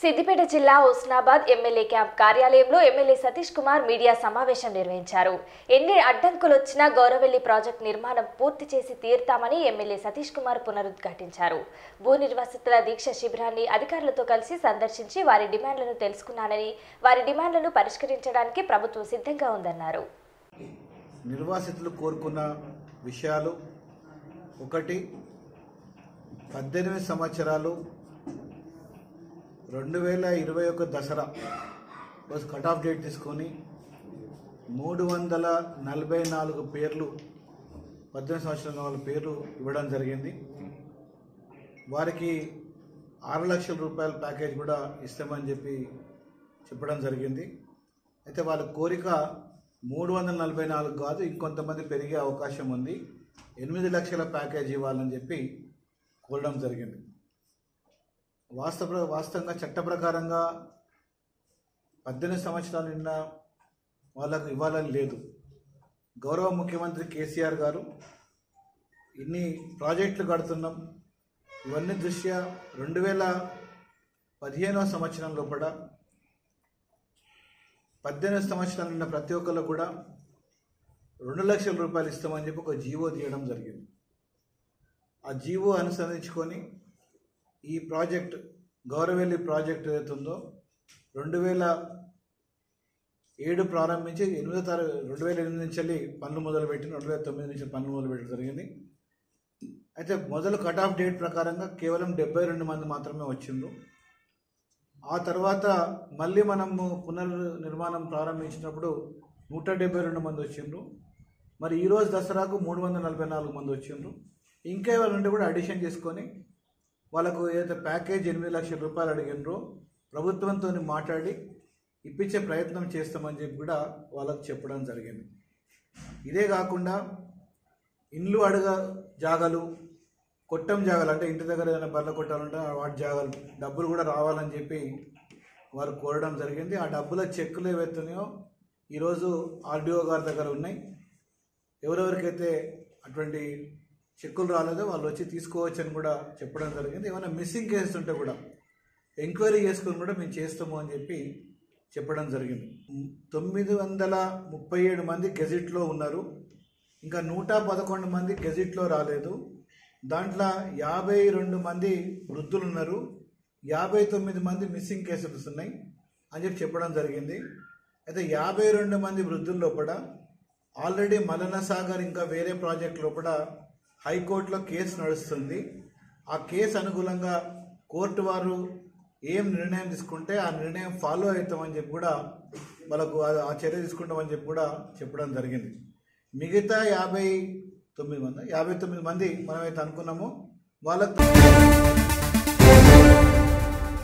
సిద్దిపేట జిల్లా Husnabad M L A camp కార్యాలయంలో M L A Satish Kumar media సమావేశం నిర్వహించారు ఎన్ని అడ్డంకులు వచ్చినా గౌరవెల్లి ప్రాజెక్టు నిర్మాణం పూర్తి చేసి తీరుతామని ఎమ్మెల్యే సతీష్ కుమార్ పునరుద్ఘాటించారు భూ నిర్వాసితుల దీక్ష శిబిరాన్ని అధికారులతో కలిసి సందర్శించి వారి డిమాండ్లను తెలుసుకున్నానని వారి డిమాండ్లను పరిష్కరించడానికి ప్రభుత్వం సిద్ధంగా ఉందన్నారు నిర్వాసితులు కోరుకున్న విషయాలు ఒకటి పద్దెనిమిది సంవత్సరాలు రెండు వేల ఇరవై ఒక దసరా రోజు కట్ ఆఫ్ డేట్ తీసుకొని మూడు వందల నలభై నాలుగు పేర్లు పద్దెనిమిది సంవత్సరాల వాళ్ళ పేర్లు ఇవ్వడం జరిగింది వారికి ఆరు లక్షల రూపాయల ప్యాకేజ్ కూడా ఇస్తామని చెప్పి చెప్పడం జరిగింది అయితే వాళ్ళ కోరిక మూడు వందల నలభై నాలుగు కాదు ఇంకొంతమంది పెరిగే అవకాశం ఉంది ఎనిమిది లక్షల ప్యాకేజ్ ఇవ్వాలని చెప్పి కోరడం జరిగింది వాస్తవ వాస్తవంగా చట్ట ప్రకారంగా పద్దెనిమిది సంవత్సరాలు నిన్న వాళ్ళకు ఇవ్వాలని లేదు గౌరవ ముఖ్యమంత్రి కేసీఆర్ గారు ఇన్ని ప్రాజెక్టులు కడుతున్నాం ఇవన్నీ దృష్ట్యా రెండు వేల పదిహేనవ సంవత్సరం లోపల పద్దెనిమిది సంవత్సరాలు ఉన్న ప్రతి ఒక్కరు కూడా రెండు లక్షల రూపాయలు ఇస్తామని చెప్పి ఒక జీవో తీయడం జరిగింది ఆ జీవో అనుసరించుకొని ఈ ప్రాజెక్ట్ గౌరవెల్లి ప్రాజెక్ట్ ఏదైతుందో రెండు వేల ఏడు ప్రారంభించి ఎనిమిదో తారీఖు రెండు వేల ఎనిమిది నుంచి వెళ్ళి పనులు మొదలుపెట్టి రెండు వేల తొమ్మిది నుంచి పనులు మొదలుపెట్టడం జరిగింది అయితే మొదలు కట్ ఆఫ్ డేట్ ప్రకారంగా కేవలం డెబ్బై రెండు మంది మాత్రమే వచ్చిండ్రు ఆ తర్వాత మళ్ళీ మనము పునర్నిర్మాణం ప్రారంభించినప్పుడు నూట డెబ్బై రెండు మంది వచ్చిండ్రు మరి ఈరోజు దసరాకు మూడు వందల నలభై నాలుగు మంది వచ్చిండ్రు ఇంకా ఎవరు కూడా అడిషన్ చేసుకొని వాళ్ళకు ఏదైతే ప్యాకేజ్ ఎనిమిది లక్షల రూపాయలు అడిగినరో ప్రభుత్వంతో మాట్లాడి ఇప్పించే ప్రయత్నం చేస్తామని చెప్పి కూడా వాళ్ళకు చెప్పడం జరిగింది ఇదే కాకుండా ఇండ్లు అడగ జాగాలు కొట్టం జాగాలు అంటే ఇంటి దగ్గర ఏదైనా బర్రె కొట్టాలంటే వాటి జాగాలు డబ్బులు కూడా రావాలని చెప్పి వారు కోరడం జరిగింది ఆ డబ్బుల చెక్కులు ఏవైతున్నాయో ఈరోజు ఆర్డీఓ గారి దగ్గర ఉన్నాయి ఎవరెవరికైతే అటువంటి చెక్కులు రాలేదో వాళ్ళు వచ్చి తీసుకోవచ్చు అని కూడా చెప్పడం జరిగింది ఏమైనా మిస్సింగ్ కేసెస్ ఉంటే కూడా ఎంక్వైరీ చేసుకొని కూడా మేము చేస్తాము అని చెప్పి చెప్పడం జరిగింది తొమ్మిది వందల ముప్పై ఏడు మంది గెజిట్లో ఉన్నారు ఇంకా నూట పదకొండు మంది గెజిట్లో రాలేదు దాంట్లో యాభై రెండు మంది వృద్ధులు ఉన్నారు యాభై తొమ్మిది మంది మిస్సింగ్ కేసెస్ ఉన్నాయి అని చెప్పి చెప్పడం జరిగింది అయితే యాభై రెండు మంది వృద్ధుల లోపల ఆల్రెడీ మలన సాగర్ ఇంకా వేరే ప్రాజెక్ట్ లోపల హైకోర్టులో కేసు నడుస్తుంది ఆ కేసు అనుకూలంగా కోర్టు వారు ఏం నిర్ణయం తీసుకుంటే ఆ నిర్ణయం ఫాలో అవుతామని చెప్పి కూడా వాళ్ళకు ఆ- ఆ చర్య తీసుకుంటామని చెప్పి కూడా చెప్పడం జరిగింది మిగతా యాభై తొమ్మిది మంది యాభై తొమ్మిది మంది మనమైతే అనుకున్నామో వాళ్ళకు